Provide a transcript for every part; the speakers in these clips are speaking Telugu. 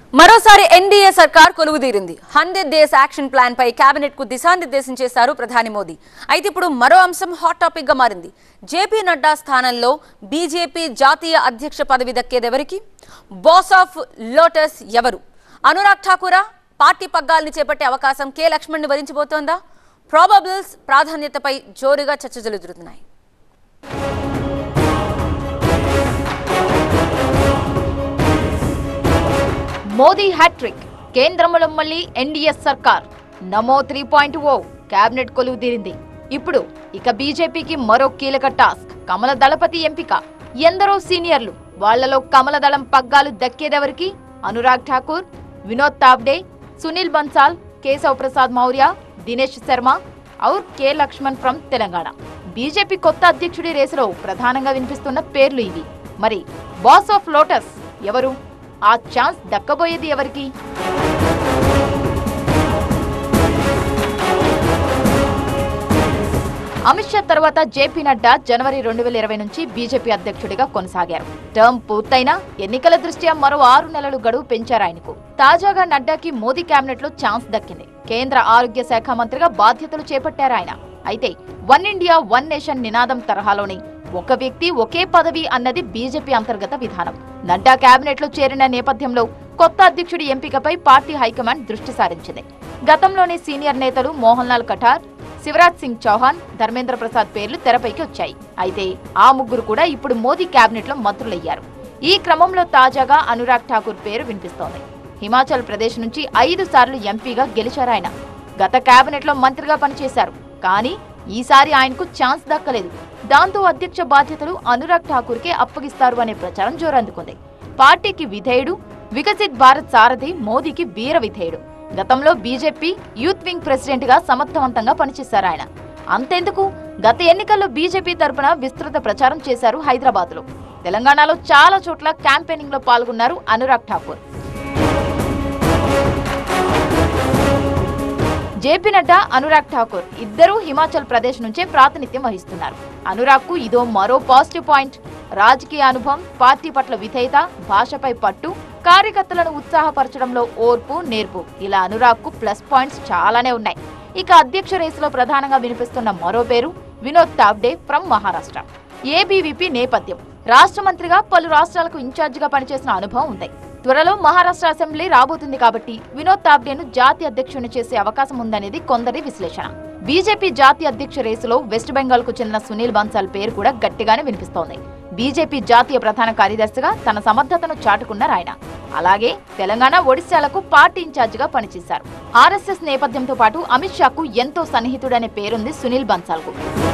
మరోసారి ఎన్డీఏ సర్కార్ కొలువుదీరింది హండ్రెడ్ డేస్ యాక్షన్ ప్లాన్ పై కేబినెట్ కు దిశానిర్దేశం చేశారు ప్రధాని మోదీ అయితే ఇప్పుడు మరో అంశం హాట్ టాపిక్ గా మారింది జేపీ నడ్డా స్థానంలో బీజేపీ జాతీయ అధ్యక్ష పదవి దక్కేదెవరికి బాస్ ఆఫ్ లోటస్ ఎవరు అనురాగ్ ఠాకూరా పార్టీ పగ్గాల్ని చేపట్టే అవకాశం కె లక్ష్మణ్ ని వరించబోతోందా ప్రాబబుల్స్ ప్రాధాన్యతపై జోరుగా చర్చ జరుగుతున్నాయి మోదీ హ్యాట్రిక్ కేంద్రంలో మళ్ళీ ఎన్డీఎస్ సర్కార్ నమో త్రీ పాయింట్ ఓ కేబినెట్ కొలువు తీరింది ఇప్పుడు ఇక బీజేపీకి మరో కీలక టాస్క్ కమల దళపతి ఎంపిక ఎందరో సీనియర్లు వాళ్లలో కమల దళం పగ్గాలు దక్కేదెవరికి అనురాగ్ ఠాకూర్ వినోద్ తాబ్డే సునీల్ బన్సాల్ కేశవ్ ప్రసాద్ మౌర్య దినేష్ శర్మ ఔర్ K Laxman from Telangana BJP కొత్త అధ్యక్షుడి రేసులో ప్రధానంగా వినిపిస్తున్న పేర్లు ఇవి మరి బాస్ ఆఫ్ లోటస్ ఎవరు ఆ ఛాన్స్ దక్కబోయేది ఎవరికి అమిత్ షా తర్వాత జేపీ నడ్డా జనవరి రెండు వేల ఇరవై నుంచి బీజేపీ అధ్యక్షుడిగా కొనసాగారు టర్మ్ పూర్తయినా ఎన్నికల దృష్ట్యా మరో ఆరు నెలలు గడువు పెంచారు ఆయనకు తాజాగా నడ్డాకి మోదీ కేబినెట్ లో ఛాన్స్ దక్కింది కేంద్ర ఆరోగ్య శాఖ మంత్రిగా బాధ్యతలు చేపట్టారు ఆయన అయితే వన్ ఇండియా వన్ నేషన్ నినాదం తరహాలోనే ఒక వ్యక్తి ఒకే పదవి అన్నది బీజేపీ అంతర్గత విధానం నడ్డా కేబినెట్ లో చేరిన నేపథ్యంలో కొత్త అధ్యక్షుడి ఎంపికపై పార్టీ హైకమాండ్ దృష్టి సారించింది గతంలోని సీనియర్ నేతలు మోహన్ లాల్ కఠార్ శివరాజ్ సింగ్ చౌహాన్ ధర్మేంద్ర ప్రసాద్ పేర్లు తెరపైకి వచ్చాయి అయితే ఆ ముగ్గురు కూడా ఇప్పుడు మోదీ కేబినెట్ లో మంత్రులయ్యారు ఈ క్రమంలో తాజాగా అనురాగ్ ఠాకూర్ పేరు వినిపిస్తోంది హిమాచల్ ప్రదేశ్ నుంచి ఐదు సార్లు ఎంపీగా గెలిచారు ఆయన గత కేబినెట్ లో మంత్రిగా పనిచేశారు కానీ ఈసారి ఆయనకు ఛాన్స్ దక్కలేదు దాంతో అధ్యక్ష బాధ్యతలు అనురాగ్ ఠాకూర్ కే అప్పగిస్తారు అనే ప్రచారం జోరందుకుంది పార్టీకి విధేయుడు వికసిత్ భారత్ సారథి మోదీకి వీర విధేయుడు గతంలో బీజేపీ యూత్ వింగ్ ప్రెసిడెంట్ గా సమర్థవంతంగా పనిచేశారు ఆయన అంతెందుకు గత ఎన్నికల్లో బీజేపీ తరపున విస్తృత ప్రచారం చేశారు హైదరాబాద్ లో తెలంగాణలో చాలా చోట్ల క్యాంపెయినింగ్ లో పాల్గొన్నారు అనురాగ్ ఠాకూర్ జేపీ నడ్డా అనురాగ్ ఠాకూర్ ఇద్దరూ హిమాచల్ ప్రదేశ్ నుంచే ప్రాతినిధ్యం వహిస్తున్నారు అనురాగ్ కు ఇదో మరో పాజిటివ్ పాయింట్ రాజకీయ అనుభవం పార్టీ పట్ల విధేయత భాషపై పట్టు కార్యకర్తలను ఉత్సాహపరచడంలో ఓర్పు నేర్పు ఇలా అనురాగ్ కు ప్లస్ పాయింట్స్ చాలానే ఉన్నాయి ఇక అధ్యక్ష రేసులో ప్రధానంగా వినిపిస్తున్న మరో పేరు వినోద్ తాబ్డే ఫ్రమ్ మహారాష్ట్ర ఏబీవీపీ నేపథ్యం రాష్ట్ర మంత్రిగా పలు రాష్ట్రాలకు ఇన్ఛార్జిగా పనిచేసిన అనుభవం ఉంది త్వరలో మహారాష్ట్ర అసెంబ్లీ రాబోతుంది కాబట్టి వినోద్ తాబ్డేను జాతీయ అధ్యక్షుని చేసే అవకాశం ఉందనేది కొందరి విశ్లేషణ బీజేపీ జాతీయ అధ్యక్ష రేసులో వెస్ట్ బెంగాల్ కు చెందిన సునీల్ బన్సాల్ పేరు కూడా గట్టిగానే వినిపిస్తోంది బీజేపీ జాతీయ ప్రధాన కార్యదర్శిగా తన సమర్థతను చాటుకున్నారు ఆయన అలాగే తెలంగాణ ఒడిశాలకు పార్టీ ఇన్ఛార్జిగా పనిచేశారు ఆర్ఎస్ఎస్ నేపథ్యంతో పాటు అమిత్ షాకు ఎంతో సన్నిహితుడనే పేరుంది సునీల్ బన్సాల్కు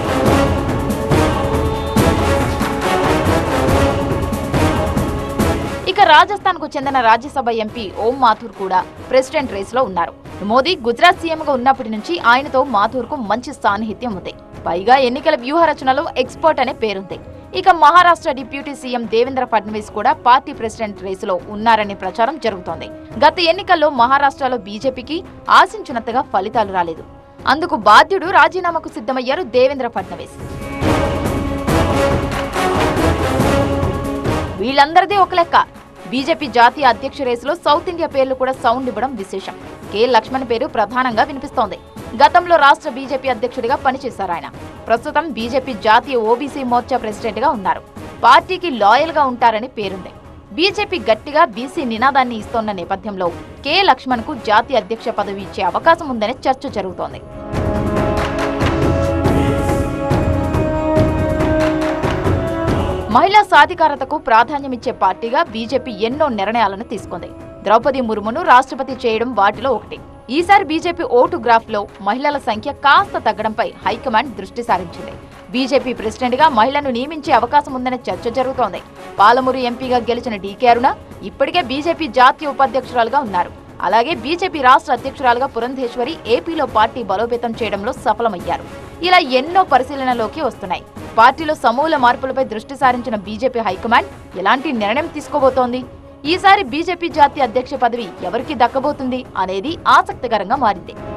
ఇక రాజస్థాన్ కు చెందిన రాజ్యసభ ఎంపీ ఓం మాథూర్ కూడా ప్రెసిడెంట్ రేస్ లో ఉన్నారు మోదీ గుజరాత్ సీఎం గా ఉన్నప్పటి నుంచి ఆయనతో మాథూర్ కు మంచి సాన్నిహిత్యం ఉంది పైగా ఎన్నికల వ్యూహ రచనలో ఎక్స్పర్ట్ అనే పేరుంది ఇక మహారాష్ట్ర డిప్యూటీ సీఎం దేవేంద్ర ఫడ్నవీస్ కూడా పార్టీ ప్రెసిడెంట్ రేసులో ఉన్నారనే ప్రచారం జరుగుతోంది గత ఎన్నికల్లో మహారాష్ట్రలో బీజేపీకి ఆశించినంతగా ఫలితాలు రాలేదు అందుకు బాధ్యుడు రాజీనామాకు సిద్ధమయ్యారు దేవేంద్ర ఫడ్నవీస్ వీళ్ళందరిది ఒక లెక్క బీజేపీ జాతీయ అధ్యక్ష రేసులో సౌత్ ఇండియా పేర్లు కూడా సౌండ్ ఇవ్వడం విశేషం కె లక్ష్మణ్ పేరు ప్రధానంగా వినిపిస్తోంది గతంలో రాష్ట్ర బీజేపీ అధ్యక్షుడిగా పనిచేశారు ఆయన ప్రస్తుతం బీజేపీ జాతీయ ఓబీసీ మోర్చా ప్రెసిడెంట్ గా ఉన్నారు పార్టీకి లాయల్ గా ఉంటారని పేరుంది బీజేపీ గట్టిగా బీసీ నినాదాన్ని ఇస్తోన్న నేపథ్యంలో కె లక్ష్మణ్ కు జాతీయ అధ్యక్ష పదవి ఇచ్చే అవకాశం ఉందనే చర్చ జరుగుతోంది మహిళా సాధికారతకు ప్రాధాన్యమిచ్చే పార్టీగా బీజేపీ ఎన్నో నిర్ణయాలను తీసుకుంది ద్రౌపది ముర్మును రాష్ట్రపతి చేయడం వాటిలో ఒకటి ఈసారి బీజేపీ ఓటు గ్రాఫ్ లో మహిళల సంఖ్య కాస్త తగ్గడంపై హైకమాండ్ దృష్టి సారించింది బీజేపీ ప్రెసిడెంట్ గా మహిళను నియమించే అవకాశం ఉందనే చర్చ జరుగుతోంది పాలమూరు ఎంపీగా గెలిచిన డీకే అరుణ ఇప్పటికే బీజేపీ జాతీయ ఉపాధ్యక్షురాలుగా ఉన్నారు అలాగే బీజేపీ రాష్ట్ర అధ్యక్షురాలుగా పురంధేశ్వరి ఏపీలో పార్టీ బలోపేతం చేయడంలో సఫలమయ్యారు ఇలా ఎన్నో పరిశీలనలోకి వస్తున్నాయి పార్టీలో సమూల మార్పులపై దృష్టి సారించిన బీజేపీ హైకమాండ్ ఎలాంటి నిర్ణయం తీసుకోబోతోంది ఈసారి బీజేపీ జాతీయ అధ్యక్ష పదవి ఎవరికి దక్కబోతుంది అనేది ఆసక్తికరంగా మారింది